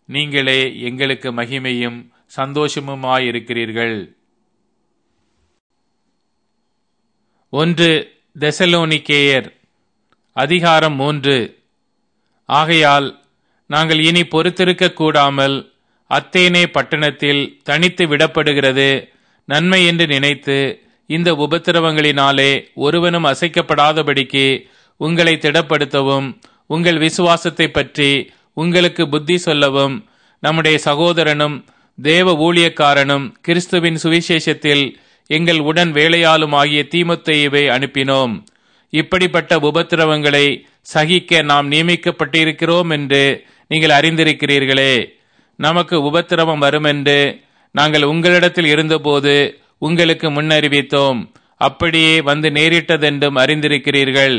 நீங்களே எங்களுக்கு மகிமையும் சந்தோஷமுமாயிருக்கிறீர்கள் ஒன்று தெசலோனிக்கேயர் அதிகாரம் மூன்று ஆகையால் நாங்கள் இனி பொறுத்திருக்க கூடாமல் அத்தேனே பட்டணத்தில் தனித்து விடப்படுகிறது நன்மை என்று நினைத்து இந்த உபத்திரவங்களினாலே ஒருவனும் அசைக்கப்படாதபடிக்கு உங்களை திடப்படுத்தவும் உங்கள் விசுவாசத்தை பற்றி உங்களுக்கு புத்தி சொல்லவும் நம்முடைய சகோதரனும் தேவ ஊழியக்காரனும் கிறிஸ்துவின் சுவிசேஷத்தில் எங்கள் உடன் வேலையாலும் ஆகிய தீமுத்தையவை அனுப்பினோம் இப்படிப்பட்ட உபத்திரவங்களை சகிக்க நாம் நியமிக்கப்பட்டிருக்கிறோம் என்று நீங்கள் அறிந்திருக்கிறீர்களே நமக்கு உபத்திரவம் வரும் என்று நாங்கள் உங்களிடத்தில் இருந்தபோது உங்களுக்கு முன்னறிவித்தோம் அப்படியே வந்து நேரிட்டதென்றும் அறிந்திருக்கிறீர்கள்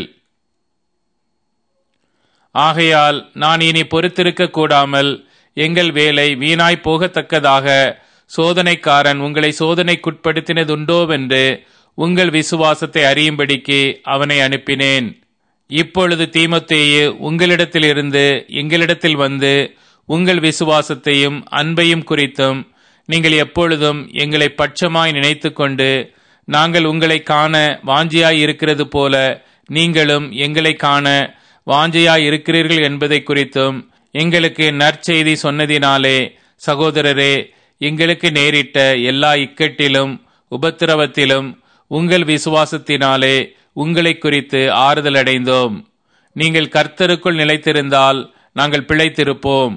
ஆகையால் நான் இனி பொறுத்திருக்க கூடாமல் எங்கள் வேலை வீணாய் போகத்தக்கதாக சோதனைக்காரன் உங்களை சோதனைக்குட்படுத்தினதுண்டோவென்று உங்கள் விசுவாசத்தை அறியும்படிக்கு அவனை அனுப்பினேன் இப்பொழுது தீமத்தேயு உங்களிடத்திலிருந்து எங்களிடத்தில் வந்து உங்கள் விசுவாசத்தையும் அன்பையும் குறித்தும் நீங்கள் எப்பொழுதும் எங்களை பட்சமாய் நினைத்து கொண்டு நாங்கள் உங்களை காண வாஞ்சியாய் இருக்கிறது போல நீங்களும் எங்களை காண வாஞ்சையாய் இருக்கிறீர்கள் என்பதை குறித்தும் எங்களுக்கு நற்செய்தி சொன்னதினாலே சகோதரரே எங்களுக்கு நேரிட்ட எல்லா இக்கட்டிலும் உபத்திரவத்திலும் உங்கள் விசுவாசத்தினாலே உங்களை குறித்து ஆறுதல் அடைந்தோம் நீங்கள் கர்த்தருக்குள் நிலைத்திருந்தால் நாங்கள் பிழைத்திருப்போம்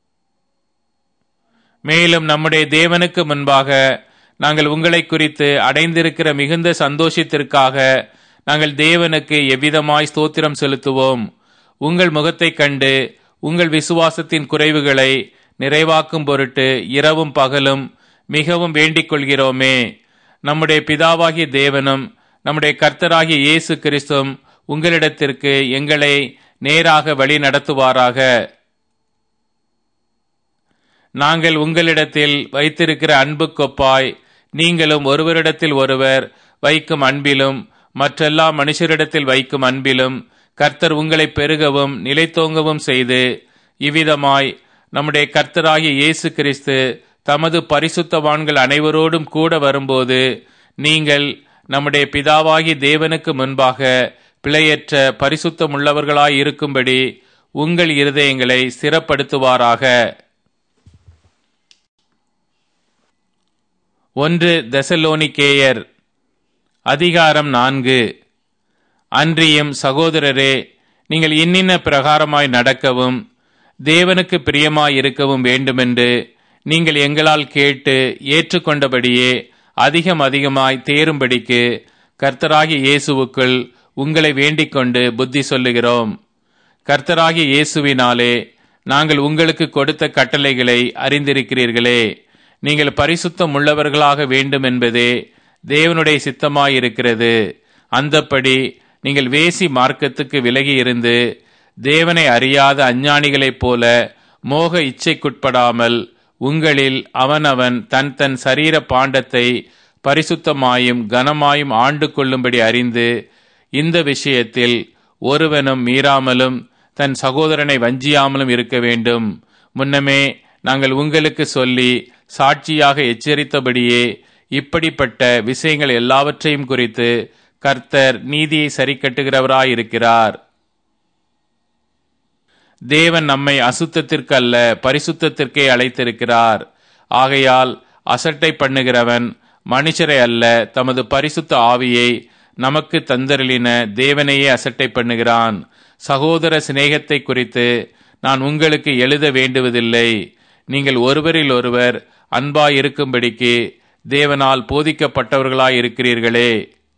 மேலும் நம்முடைய தேவனுக்கு முன்பாக நாங்கள் உங்களை குறித்து அடைந்திருக்கிற மிகுந்த சந்தோஷத்திற்காக நாங்கள் தேவனுக்கு எவ்விதமாய் ஸ்தோத்திரம் செலுத்துவோம் உங்கள் முகத்தைக் கண்டு உங்கள் விசுவாசத்தின் குறைவுகளை நிறைவாக்கும் பொருட்டு இரவும் பகலும் மிகவும் வேண்டிக் கொள்கிறோமே நம்முடைய பிதாவாகிய தேவனும் நம்முடைய கர்த்தராகிய இயேசு கிறிஸ்தும் உங்களிடத்திற்கு எங்களை நேராக வழி நடத்துவாராக நாங்கள் உங்களிடத்தில் வைத்திருக்கிற அன்பு கொப்பாய் நீங்களும் ஒருவரிடத்தில் ஒருவர் வைக்கும் அன்பிலும் மற்றெல்லா மனுஷரிடத்தில் வைக்கும் அன்பிலும் கர்த்தர் உங்களை பெருகவும் நிலைத்தோங்கவும் செய்து இவ்விதமாய் நம்முடைய கர்த்தராகிய இயேசு கிறிஸ்து தமது பரிசுத்தவான்கள் அனைவரோடும் கூட வரும்போது நீங்கள் நம்முடைய பிதாவாகி தேவனுக்கு முன்பாக பிழையற்ற பரிசுத்தமுள்ளவர்களாய் இருக்கும்படி உங்கள் இருதயங்களை ஸ்திரப்படுத்துவாராக ஒன்று தெசலோனிக்கேயர் அதிகாரம் நான்கு அன்றியும் சகோதரரே நீங்கள் இன்னின்ன பிரகாரமாய் நடக்கவும் தேவனுக்கு பிரியமாய் இருக்கவும் வேண்டுமென்று நீங்கள் எங்களால் கேட்டு ஏற்றுக்கொண்டபடியே அதிகம் அதிகமாய் தேரும்படிக்கு கர்த்தராகிய இயேசுவுக்குள் உங்களை வேண்டிக் கொண்டு புத்தி சொல்லுகிறோம் கர்த்தராகிய இயேசுவினாலே நாங்கள் உங்களுக்கு கொடுத்த கட்டளைகளை அறிந்திருக்கிறீர்களே நீங்கள் பரிசுத்தம் உள்ளவர்களாக வேண்டும் என்பதே தேவனுடைய சித்தமாயிருக்கிறது அந்தப்படி நீங்கள் வேசி மார்க்கத்துக்கு விலகி இருந்து தேவனை அறியாத அஞ்ஞானிகளைப் போல மோக இச்சைக்குட்படாமல் உங்களில் அவனவன் தன் தன் சரீர பாண்டத்தை பரிசுத்தமாயும் கனமாயும் ஆண்டு கொள்ளும்படி அறிந்து இந்த விஷயத்தில் ஒருவனும் மீறாமலும் தன் சகோதரனை வஞ்சியாமலும் இருக்க வேண்டும் முன்னமே நாங்கள் உங்களுக்கு சொல்லி சாட்சியாக எச்சரித்தபடியே இப்படிப்பட்ட விஷயங்கள் எல்லாவற்றையும் குறித்து கர்த்தர் நீதியை சரி கட்டுகிறவராயிருக்கிறார் தேவன் நம்மை அசுத்தத்திற்கு அல்ல பரிசுத்தத்திற்கே அழைத்திருக்கிறார் ஆகையால் அசட்டை பண்ணுகிறவன் மனுஷரை அல்ல தமது பரிசுத்த ஆவியை நமக்கு தந்தருளின தேவனையே அசட்டை பண்ணுகிறான் சகோதர சிநேகத்தை குறித்து நான் உங்களுக்கு எழுத வேண்டுவதில்லை நீங்கள் ஒருவரில் ஒருவர் அன்பாய் இருக்கும்படிக்கு தேவனால் போதிக்கப்பட்டவர்களாய் இருக்கிறீர்களே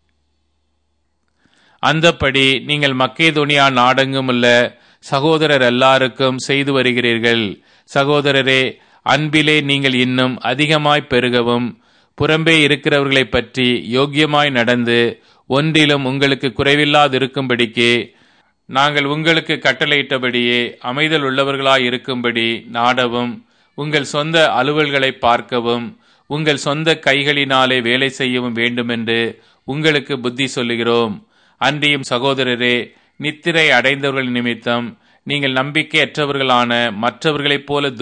அந்தப்படி நீங்கள் மக்கேதுனியா நாடெங்கும் உள்ள சகோதரர் எல்லாருக்கும் செய்து வருகிறீர்கள் சகோதரரே அன்பிலே நீங்கள் இன்னும் அதிகமாய் பெருகவும் புறம்பே இருக்கிறவர்களைப் பற்றி யோக்கியமாய் நடந்து ஒன்றிலும் உங்களுக்கு குறைவில்லாதிருக்கும்படிக்கு நாங்கள் உங்களுக்கு கட்டளையிட்டபடியே அமைதல் உள்ளவர்களாய் இருக்கும்படி நாடவும் உங்கள் சொந்த அலுவல்களை பார்க்கவும் உங்கள் சொந்த கைகளினாலே வேலை செய்யவும் வேண்டுமென்று உங்களுக்கு புத்தி சொல்லுகிறோம் அன்றியும் சகோதரரே நித்திரை அடைந்தவர்கள் நிமித்தம் நீங்கள் நம்பிக்கையற்றவர்களான மற்றவர்களைப் போல